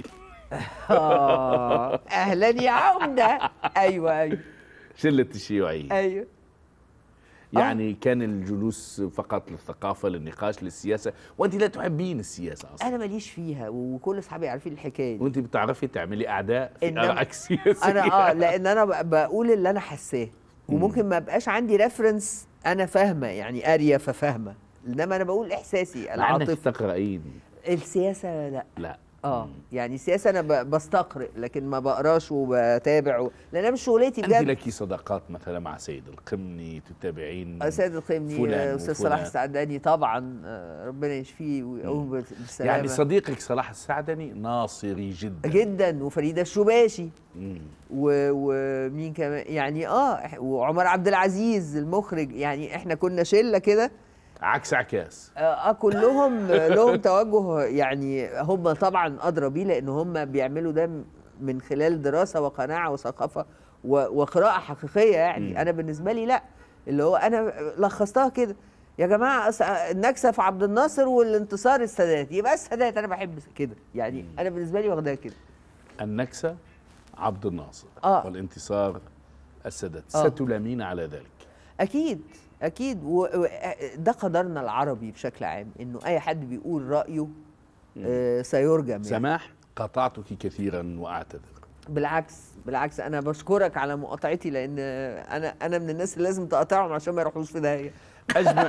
آه اهلا يا عمده ايوه ايوه شلة الشيوعيين ايوه يعني كان الجلوس فقط للثقافة للنقاش للسياسة وأنت لا تحبين السياسة أصلا انا ماليش فيها وكل اصحابي عارفين الحكايه دي وأنت بتعرفي تعملي أعداء في إنما- آرائك السياسية انا اه لان انا ب- بقول اللي انا حاساه وممكن ما ابقاش عندي ريفرنس انا فاهمه يعني قاريه ففاهمه انما انا بقول احساسي مع إنك العاطفي تقرأين السياسه لا لا اه يعني السياسه انا ب- بستقرئ لكن ما بقراش وبتابع و... لان انا مش شغلتي أنت بجد لك صداقات مثلا مع سيد القمني تتابعين آه، سيد القمني فلان آه، استاذ وفلان. صلاح السعداني طبعا آه، ربنا يشفيه ويقوم بالسلامه يعني صديقك صلاح السعدني ناصري جدا جدا وفريده الشباشي مم. و- ومين كمان يعني اه إح- وعمر عبد العزيز المخرج يعني احنا كنا شله كده عكس عكاس اه آه، كلهم لهم توجه يعني هم طبعا ادرى بيه لان هم بيعملوا ده م- من خلال دراسه وقناعه وثقافه و- وقراءه حقيقيه يعني مم. انا بالنسبه لي لا اللي هو انا لخصتها كده يا جماعه أص- النكسه في عبد الناصر والانتصار السادات يبقى السادات انا بحب كده يعني انا بالنسبه لي واخداها كده النكسة عبد الناصر آه. والانتصار السادات آه. ستلامين على ذلك اكيد اكيد وده قدرنا العربي بشكل عام انه اي حد بيقول رايه آه سيرجم يعني. سماح قاطعتك كثيرا وأعتذر بالعكس بالعكس انا بشكرك على مقاطعتي لان انا انا من الناس اللي لازم تقاطعهم عشان ما يروحوش في داهيه أجمل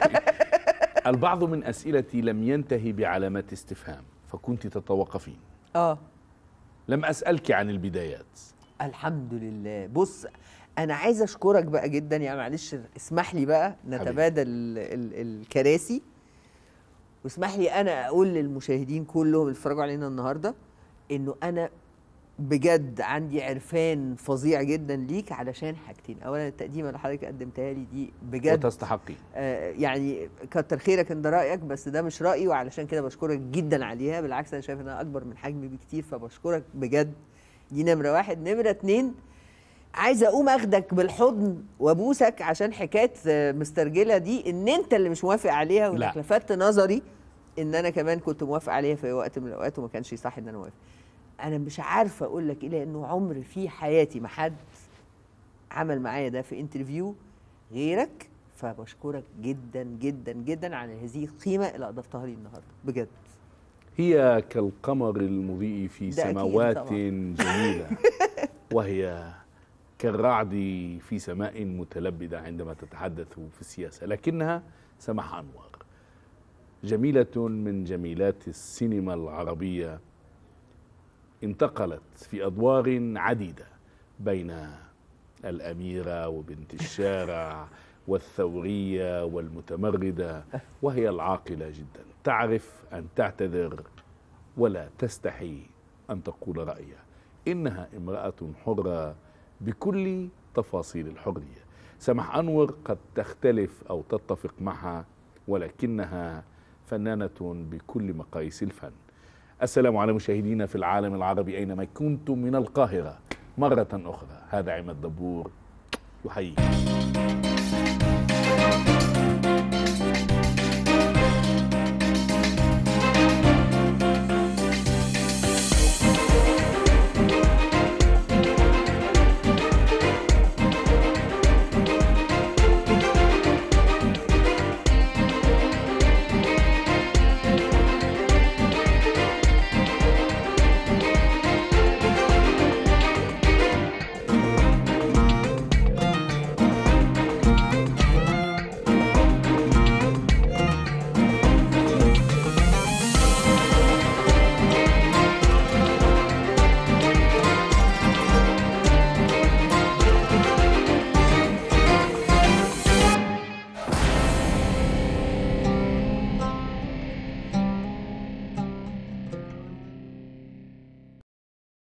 البعض من أسئلتي لم ينتهي بعلامات استفهام فكنت تتوقفين اه لم أسألك عن البدايات الحمد لله بص انا عايز اشكرك بقى جدا يعني معلش اسمح لي بقى نتبادل ال ال الكراسي واسمح لي انا اقول للمشاهدين كلهم اللي اتفرجوا علينا النهارده انه انا بجد عندي عرفان فظيع جدا ليك علشان حاجتين اولا التقديمه اللي حضرتك قدمتها لي دي بجد وتستحقين آه يعني كتر خيرك ان ده رايك بس ده مش رايي وعلشان كده بشكرك جدا عليها بالعكس انا شايف انها اكبر من حجمي بكتير فبشكرك بجد دي نمره واحد نمره اتنين عايزه اقوم اخدك بالحضن وابوسك عشان حكايه آه، مسترجله دي ان انت اللي مش موافق عليها وانك لا. لفتت نظري ان انا كمان كنت موافق عليها في وقت من الاوقات وما كانش صح ان انا موافق انا مش عارفه اقول لك ايه لانه عمر في حياتي ما حد عمل معايا ده في انترفيو غيرك فبشكرك جدا جدا جدا على هذه القيمه اللي اضفتها لي النهارده بجد هي كالقمر المضيء في ده أكيد سماوات طبعاً. جميلة وهي كالرعد في سماء متلبدة عندما تتحدث في السياسة لكنها سمح أنور جميلة من جميلات السينما العربية انتقلت في أدوار عديدة بين الأميرة وبنت الشارع والثورية والمتمردة وهي العاقلة جدا تعرف أن تعتذر ولا تستحي أن تقول رأيها إنها امرأة حرة بكل تفاصيل الحرية سمح أنور قد تختلف أو تتفق معها ولكنها فنانة بكل مقاييس الفن السلام على مشاهدينا في العالم العربي أينما كنتم من القاهرة مرة أخرى هذا عماد دبور يحييكم